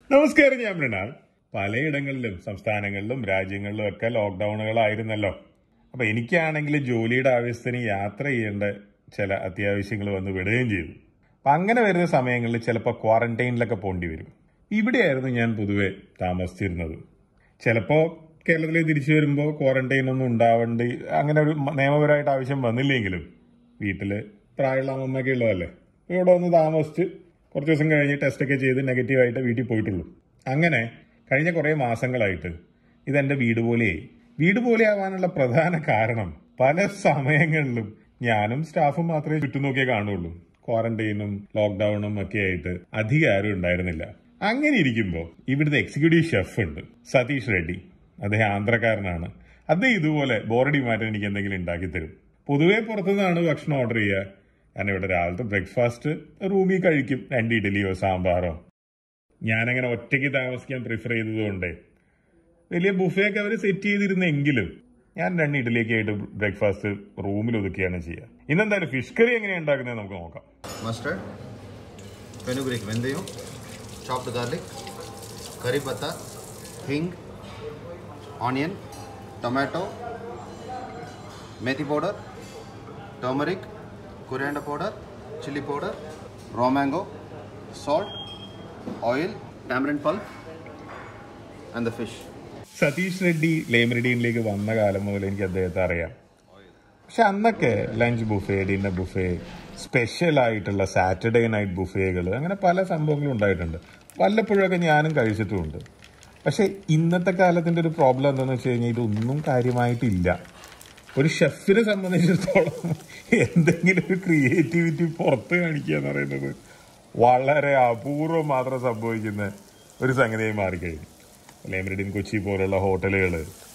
നമസ്കാരം ഞാൻ മൃണാൾ പലയിടങ്ങളിലും സംസ്ഥാനങ്ങളിലും രാജ്യങ്ങളിലും ഒക്കെ ലോക്ക്ഡൌണുകളായിരുന്നല്ലോ അപ്പൊ എനിക്കാണെങ്കിൽ ജോലിയുടെ ആവശ്യത്തിന് യാത്ര ചെയ്യേണ്ട ചില അത്യാവശ്യങ്ങൾ വന്ന് വിടുകയും ചെയ്തു അപ്പൊ അങ്ങനെ വരുന്ന സമയങ്ങളിൽ ചിലപ്പോൾ ക്വാറന്റൈനിലൊക്കെ പോണ്ടി വരും ഇവിടെയായിരുന്നു ഞാൻ പൊതുവെ താമസിച്ചിരുന്നത് ചിലപ്പോൾ കേരളത്തിൽ തിരിച്ചു വരുമ്പോൾ ക്വാറന്റൈൻ ഒന്നും ഉണ്ടാവേണ്ടി അങ്ങനെ ഒരു മ- നിയമപരമായിട്ട് ആവശ്യം വന്നില്ലെങ്കിലും വീട്ടില് പ്രായമുള്ള അമ്മമ്മയൊക്കെ ഉള്ളതല്ലേ ഇവിടെ വന്ന് താമസിച്ച് കുറച്ച് ദിവസം കഴിഞ്ഞ് ടെസ്റ്റൊക്കെ ചെയ്ത് നെഗറ്റീവായിട്ട് വീട്ടിൽ പോയിട്ടുള്ളൂ അങ്ങനെ കഴിഞ്ഞ കുറേ മാസങ്ങളായിട്ട് ഇതെന്റെ വീട് പോലെയായി വീട് പോലെ ആവാനുള്ള പ്രധാന കാരണം പല സമയങ്ങളിലും ഞാനും സ്റ്റാഫും മാത്രമേ ചുറ്റും നോക്കിയേ കാണുള്ളൂ ക്വാറന്റൈനും ലോക്ക്ഡൌണും ഒക്കെ ആയിട്ട് അധികം ആരും ഉണ്ടായിരുന്നില്ല അങ്ങനെ ഇരിക്കുമ്പോൾ ഇവിടുത്തെ എക്സിക്യൂട്ടീവ് ഷെഫ് ഉണ്ട് സതീഷ് റെഡ്ഡി അദ്ദേഹം ആന്ധ്രക്കാരനാണ് അദ്ദേഹം ഇതുപോലെ ബോറടി മാറ്റാൻ എനിക്ക് എന്തെങ്കിലും ഉണ്ടാക്കി തരും പൊതുവെ പുറത്തുനിന്നാണ് ഭക്ഷണം ഓർഡർ ചെയ്യുക ഞാൻ ഇവിടെ രാവിലത്തെ ബ്രേക്ക്ഫാസ്റ്റ് റൂമിൽ കഴിക്കും രണ്ട് ഇഡലിയോ സാമ്പാറോ ഞാനങ്ങനെ ഒറ്റയ്ക്ക് താമസിക്കാൻ പ്രിഫർ ചെയ്തതുകൊണ്ട് വലിയ ബുഫേ ഒക്കെ അവർ സെറ്റ് ചെയ്തിരുന്നെങ്കിലും ഞാൻ രണ്ട് ഇഡലിയൊക്കെ ആയിട്ട് ബ്രേക്ക്ഫാസ്റ്റ് റൂമിൽ ഒതുക്കുകയാണ് ചെയ്യുക ഇന്നെന്തായാലും ഫിഷ് കറി എങ്ങനെയാണ് ഉണ്ടാക്കുന്നത് നമുക്ക് നോക്കാം mustard, fenugreek vendayam, chopped garlic, curry patta, hing, onion, tomato, methi powder, turmeric, coriander powder, chili powder, raw mango, salt, oil, tamarind pulp, and the fish. Satheesh Reddy ലേമറഡിയിലേക്ക് വന്ന കാലം മുതൽ എനിക്ക് അദ്ദേഹത്തെ അറിയാം പക്ഷെ അന്നൊക്കെ lunch buffet dinner buffet special ആയിട്ടുള്ള Saturday night ബുഫേകൾ അങ്ങനെ പല സംഭവങ്ങളും ഉണ്ടായിട്ടുണ്ട് വല്ലപ്പോഴൊക്കെ ഞാനും കഴിച്ചിട്ടുമുണ്ട് പക്ഷെ ഇന്നത്തെ കാലത്തിന്റെ ഒരു പ്രോബ്ലം എന്താണെന്ന് വെച്ച് കഴിഞ്ഞാൽ ഇതൊന്നും കാര്യമായിട്ടില്ല ഒരു ഷെഫിനെ സംബന്ധിച്ചിടത്തോളം എന്തെങ്കിലും ഒരു ക്രിയേറ്റിവിറ്റി പുറത്ത് കാണിക്കുക എന്ന് പറയുന്നത് വളരെ അപൂർവം മാത്രം സംഭവിക്കുന്ന ഒരു സംഗതിയായി മാറിക്കഴിഞ്ഞു ലേമറിഡിൻ കൊച്ചി പോലുള്ള ഹോട്ടലുകൾ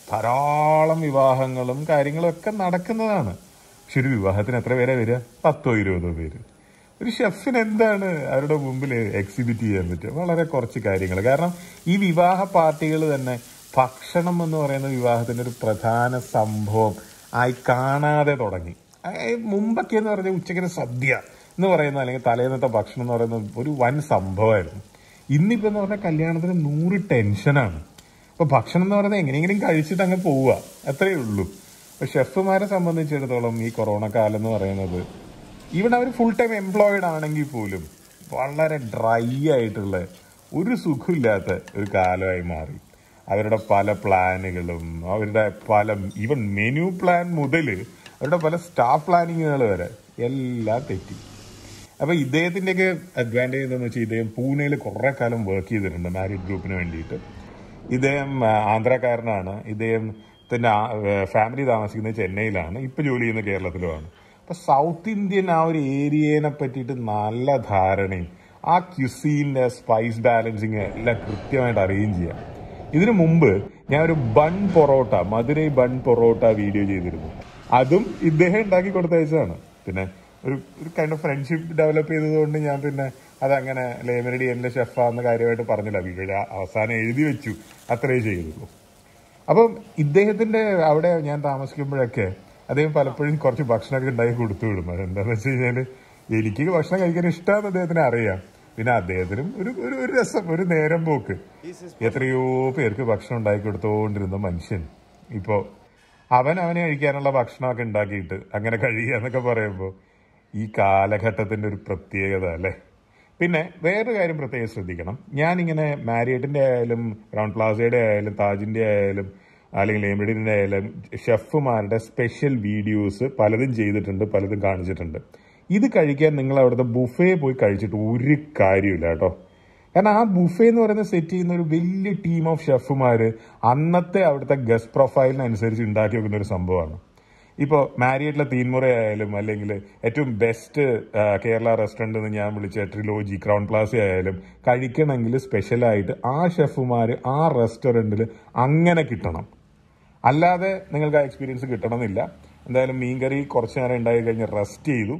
ധാരാളം വിവാഹങ്ങളും കാര്യങ്ങളും ഒക്കെ നടക്കുന്നതാണ് പക്ഷെ ഒരു വിവാഹത്തിന് എത്ര പേരെ വരിക പത്തോ ഇരുപതോ പേര് ഒരു ഷെഫിന് എന്താണ് അവരുടെ മുമ്പിൽ എക്സിബിറ്റ് ചെയ്യാൻ പറ്റുക വളരെ കുറച്ച് കാര്യങ്ങൾ കാരണം ഈ വിവാഹ പാർട്ടികൾ തന്നെ ഭക്ഷണം എന്ന് പറയുന്ന വിവാഹത്തിന്റെ ഒരു പ്രധാന സംഭവം ആയി കാണാതെ തുടങ്ങി അതായത് മുമ്പൊക്കെ എന്ന് പറഞ്ഞാൽ ഉച്ചയ്ക്കിന് സദ്യ എന്ന് പറയുന്ന അല്ലെങ്കിൽ തലേന്നത്തെ ഭക്ഷണം എന്ന് പറയുന്നത് ഒരു വൻ സംഭവമായിരുന്നു ഇന്നിപ്പോ എന്ന് പറഞ്ഞാൽ കല്യാണത്തിന് നൂറ് ടെൻഷനാണ് അപ്പൊ ഭക്ഷണം എന്ന് പറയുന്നത് എങ്ങനെയെങ്കിലും കഴിച്ചിട്ട് അങ്ങ് പോവുക അത്രയേ ഉള്ളൂ അപ്പൊ ഷെഫുമാരെ സംബന്ധിച്ചിടത്തോളം ഈ കൊറോണ കാലം എന്ന് പറയുന്നത് ഈവൻ അവർ ഫുൾ ടൈം എംപ്ലോയിഡ് ആണെങ്കിൽ പോലും വളരെ ഡ്രൈ ആയിട്ടുള്ള ഒരു സുഖമില്ലാത്ത ഒരു കാലമായി മാറി അവരുടെ പല പ്ലാനുകളും അവരുടെ പല ഈവൻ മെനു പ്ലാൻ മുതൽ അവരുടെ പല സ്റ്റാഫ് പ്ലാനിങ്ങുകൾ വരെ എല്ലാം തെറ്റി അപ്പൊ ഇദ്ദേഹത്തിന്റെയൊക്കെ അഡ്വാൻറ്റേജ് എന്താണെന്ന് വെച്ചാൽ ഇദ്ദേഹം പൂനെയിൽ കുറെ കാലം വർക്ക് ചെയ്തിട്ടുണ്ട് മാരിഡ് ഗ്രൂപ്പിന് വേണ്ടിയിട്ട് ഇദ്ദേഹം ആ, ആന്ധ്രാക്കാരനാണ് ഇദ്ദേഹത്തിന്റെ ഫാമിലി താമസിക്കുന്നത് ചെന്നൈയിലാണ് ഇപ്പൊ ജോലി ചെയ്യുന്നത് കേരളത്തിലുമാണ് അപ്പൊ സൗത്ത് ഇന്ത്യൻ ആ ഒരു ഏരിയനെ പറ്റിയിട്ട് നല്ല ധാരണയും ആ ക്യുസീന്റെ സ്പൈസ് ബാലൻസിങ് എല്ലാം കൃത്യമായിട്ട് അറിയുകയും ചെയ്യാം ഇതിനു മുമ്പ് ഞാൻ ഒരു bun parotta Madurai bun parotta video ചെയ്തിരുന്നു അതും ഇദ്ദേഹം ഉണ്ടാക്കി കൊടുത്തയച്ചതാണ് പിന്നെ ഒരു ഒരു കൈൻഡ് ഓഫ് ഫ്രണ്ട്ഷിപ്പ് ഡെവലപ്പ് ചെയ്തതുകൊണ്ട് ഞാൻ പിന്നെ അതങ്ങനെ ലേമനഡി എന്റെ ഷെഫാന്ന് കാര്യമായിട്ട് പറഞ്ഞില്ല വീഡിയോ അവസാനം എഴുതി വെച്ചു അത്രേ ചെയ്തുള്ളൂ അപ്പം ഇദ്ദേഹത്തിന്റെ അവിടെ ഞാൻ താമസിക്കുമ്പോഴൊക്കെ അദ്ദേഹം പലപ്പോഴും കുറച്ച് ഭക്ഷണമൊക്കെ ഉണ്ടാക്കി കൊടുത്തു വിടും അതെന്താന്ന് വെച്ച് കഴിഞ്ഞാല് എനിക്ക് ഭക്ഷണം കഴിക്കാൻ ഇഷ്ടമാണെന്ന് അദ്ദേഹത്തിന് അറിയാം പിന്നെ അദ്ദേഹത്തിനും ഒരു ഒരു ഒരു രസം ഒരു നേരം പോക്ക് എത്രയോ പേർക്ക് ഭക്ഷണം ഉണ്ടാക്കി കൊടുത്തോണ്ടിരുന്ന മനുഷ്യൻ ഇപ്പോ അവൻ അവന് കഴിക്കാനുള്ള ഭക്ഷണമൊക്കെ ഉണ്ടാക്കിയിട്ട് അങ്ങനെ കഴിയുക എന്നൊക്കെ പറയുമ്പോൾ ഈ കാലഘട്ടത്തിന്റെ ഒരു പ്രത്യേകത അല്ലേ പിന്നെ വേറൊരു കാര്യം പ്രത്യേകം ശ്രദ്ധിക്കണം ഞാനിങ്ങനെ മാരിയറ്റിന്റെ ആയാലും ഗ്രൗണ്ട് പ്ലാസയുടെ ആയാലും താജിന്റെ ആയാലും അല്ലെങ്കിൽ എമിഡിന്റെ ആയാലും ഷെഫുമാരുടെ സ്പെഷ്യൽ വീഡിയോസ് പലതും ചെയ്തിട്ടുണ്ട് പലതും കാണിച്ചിട്ടുണ്ട് ഇത് കഴിക്കാൻ നിങ്ങൾ അവിടുത്തെ ബുഫേ പോയി കഴിച്ചിട്ട് ഒരു കാര്യമില്ല കേട്ടോ കാരണം ആ ബുഫേ എന്ന് പറയുന്ന സെറ്റ് ചെയ്യുന്ന ഒരു വലിയ ടീം ഓഫ് ഷെഫുമാര് അന്നത്തെ അവിടുത്തെ ഗസ്റ്റ് പ്രൊഫൈലിനനുസരിച്ച് ഉണ്ടാക്കി വെക്കുന്ന ഒരു സംഭവമാണ് ഇപ്പോൾ മാരിയറ്റിലെ തീൻമുറ ആയാലും അല്ലെങ്കിൽ ഏറ്റവും ബെസ്റ്റ് കേരള റെസ്റ്റോറൻറ്റ് എന്ന് ഞാൻ വിളിച്ച ട്രിലോജി ക്രൗൺ പ്ലാസ ആയാലും കഴിക്കണമെങ്കിൽ സ്പെഷ്യലായിട്ട് ആ ഷെഫുമാർ ആ റെസ്റ്റോറൻറ്റിൽ അങ്ങനെ കിട്ടണം അല്ലാതെ നിങ്ങൾക്ക് ആ എക്സ്പീരിയൻസ് കിട്ടണമെന്നില്ല എന്തായാലും മീൻകറി കുറച്ച് നേരം ഉണ്ടായി കഴിഞ്ഞ് റെസ്റ്റ് ചെയ്തു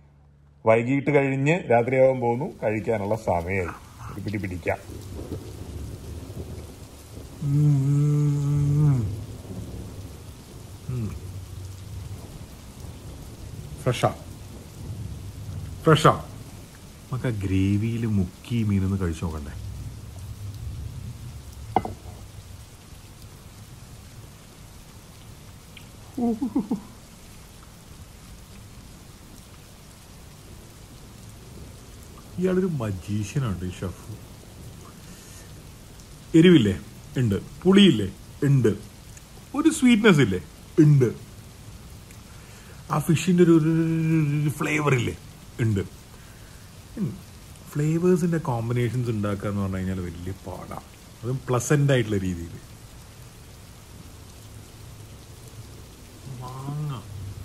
വൈകിട്ട് കഴിഞ്ഞ് രാത്രിയാവാൻ പോകുന്നു കഴിക്കാനുള്ള സമയമായി ഒരു പിടി പിടിക്കാം ഫ്രഷാ ഫ്രഷാ നമുക്ക് ആ ഗ്രേവിയിൽ മുക്കി മീനൊന്ന് കഴിച്ചു നോക്കണ്ടേ ഇയാളൊരു മജീഷ്യനാണ് ഈ ഷെഫ് എരിവില്ലേ ഉണ്ട് പുളിയില്ലേ ഉണ്ട് ഒരു സ്വീറ്റ്നെസ് ഇല്ലേ ഉണ്ട് ആ ഫിഷിന്റെ ഒരു ഫ്ലേവർ ഇല്ലേ ഉണ്ട് ഫ്ലേവേഴ്സിന്റെ കോമ്പിനേഷൻസ് ഉണ്ടാക്കുക എന്ന് പറഞ്ഞു കഴിഞ്ഞാൽ വലിയ പാടാണ് അതും പ്ലസന്റ് ആയിട്ടുള്ള രീതിയിൽ മാങ്ങ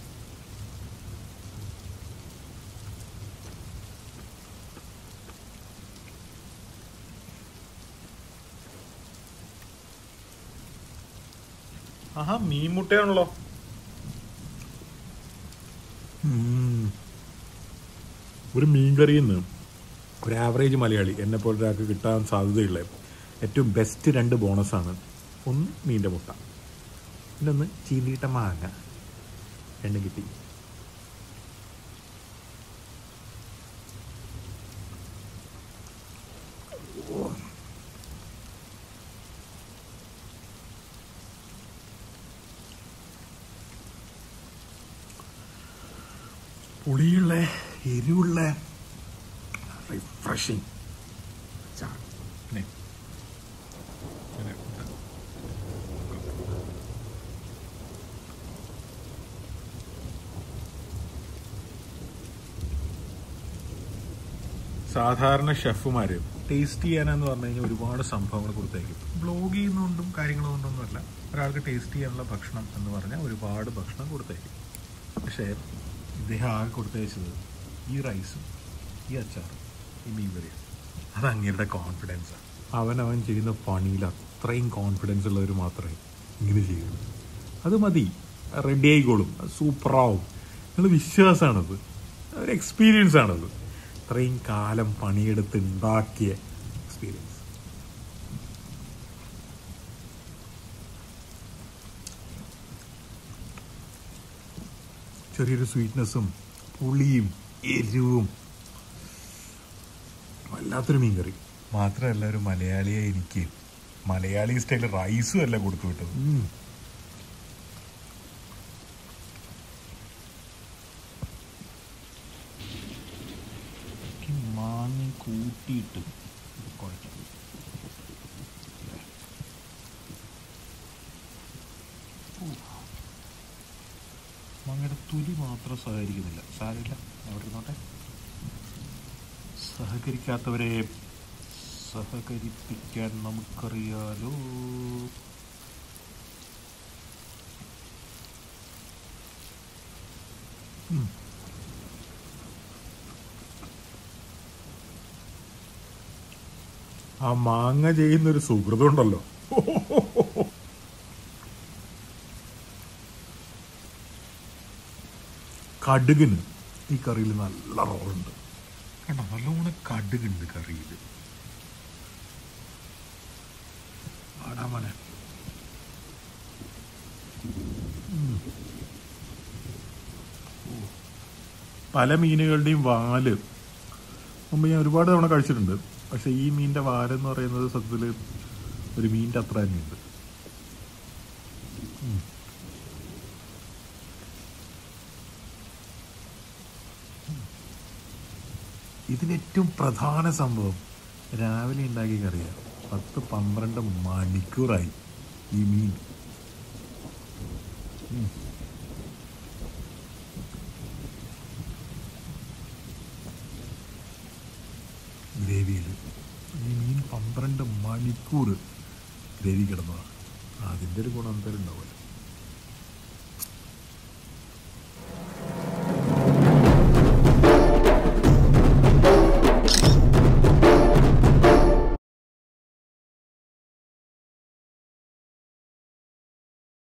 ആഹാ മീൻ മുട്ടയാണല്ലോ ഉം. ഒരു മീൻ കറിയിൽ നിന്ന് ഒരു ആവറേജ് മലയാളി എന്നെ പോലെ ഒരാൾക്ക് കിട്ടാൻ സാധ്യതയുള്ള ഏറ്റവും ബെസ്റ്റ് രണ്ട് ബോണസാണ് ഒന്ന് മീൻ്റെ മുട്ട പിന്നെ ഒന്ന് ചീന്തിയിട്ട മാങ്ങ രണ്ടും കിട്ടി പുളിയുള്ള എരിവുള്ള റിഫ്രഷിങ് സാധാരണ ഷെഫുമാര് ടേസ്റ്റ് ചെയ്യാനെന്ന് പറഞ്ഞു കഴിഞ്ഞാൽ ഒരുപാട് സംഭവങ്ങൾ കൊടുത്തേക്കും ബ്ലോഗ് ചെയ്യുന്നതുകൊണ്ടും കാര്യങ്ങളുകൊണ്ടൊന്നും അല്ല ഒരാൾക്ക് ടേസ്റ്റ് ചെയ്യാനുള്ള ഭക്ഷണം എന്ന് പറഞ്ഞാൽ ഒരുപാട് ഭക്ഷണം കൊടുത്തേക്കും പക്ഷേ ഇദ്ദേഹം ആകെ കൊടുത്തയച്ചത് ഈ റൈസും ഈ അച്ചാറും ഈ മീൻകറിയും അത് അങ്ങേരുടെ കോൺഫിഡൻസാണ് അവൻ അവൻ ചെയ്യുന്ന പണിയിൽ അത്രയും കോൺഫിഡൻസ് ഉള്ളവർ മാത്രമേ ഇങ്ങനെ ചെയ്യുള്ളൂ അത് മതി റെഡി ആയിക്കോളും അത് സൂപ്പറാവും നിങ്ങൾ വിശ്വാസമാണത് ഒരു എക്സ്പീരിയൻസ് ആണത് ഇത്രയും കാലം പണിയെടുത്ത് ഉണ്ടാക്കിയ എക്സ്പീരിയൻസ് ചെറിയൊരു സ്വീറ്റ്നെസ്സും പുളിയും എരിവും വല്ലാത്തൊരു മീൻകറി മാത്രമല്ല ഒരു മലയാളിയെ എനിക്ക് മലയാളി സ്റ്റൈൽ റൈസും അല്ല കൊടുത്തു വിട്ടത് മാങ്ങ കൂട്ടിയിട്ട് കുഴക്കാം മാങ്ങയുടെ തൊലി മാത്രം സഹകരിക്കുന്നില്ല സാരമില്ല അവിടെ ഇരുന്നോട്ടെ സഹകരിക്കാത്തവരെ സഹകരിപ്പിക്കാൻ നമുക്കറിയാലോ ഉം. ആ മാങ്ങ ചെയ്യുന്നൊരു സുഹൃതം ഉണ്ടല്ലോ കടുകിന് ഈ കറിയിൽ നല്ല റോളുണ്ട് കണ്ടോ നല്ലോണം കടുകുണ്ട് കറിയിൽ മോനെ പല മീനുകളുടെയും വാല് മുമ്പ് ഞാൻ ഒരുപാട് തവണ കഴിച്ചിട്ടുണ്ട് പക്ഷെ ഈ മീനിന്റെ വാലെന്ന് പറയുന്നത് സത്യത്തിൽ ഒരു മീനിന്റെ അത്ര തന്നെയുണ്ട് ഉം. ഇതിലേറ്റവും പ്രധാന സംഭവം രാവിലെ ഉണ്ടാക്കിയ കറിയാണ് പത്ത് പന്ത്രണ്ട് മണിക്കൂറായി ഈ മീൻ ഉം. ഗ്രേവിയിൽ ഈ മീൻ പന്ത്രണ്ട് മണിക്കൂർ ഗ്രേവി കിടന്നതാണ് അതിൻ്റെ ഒരു ഗുണം എന്തായാലും ഉണ്ടാവുമല്ലോ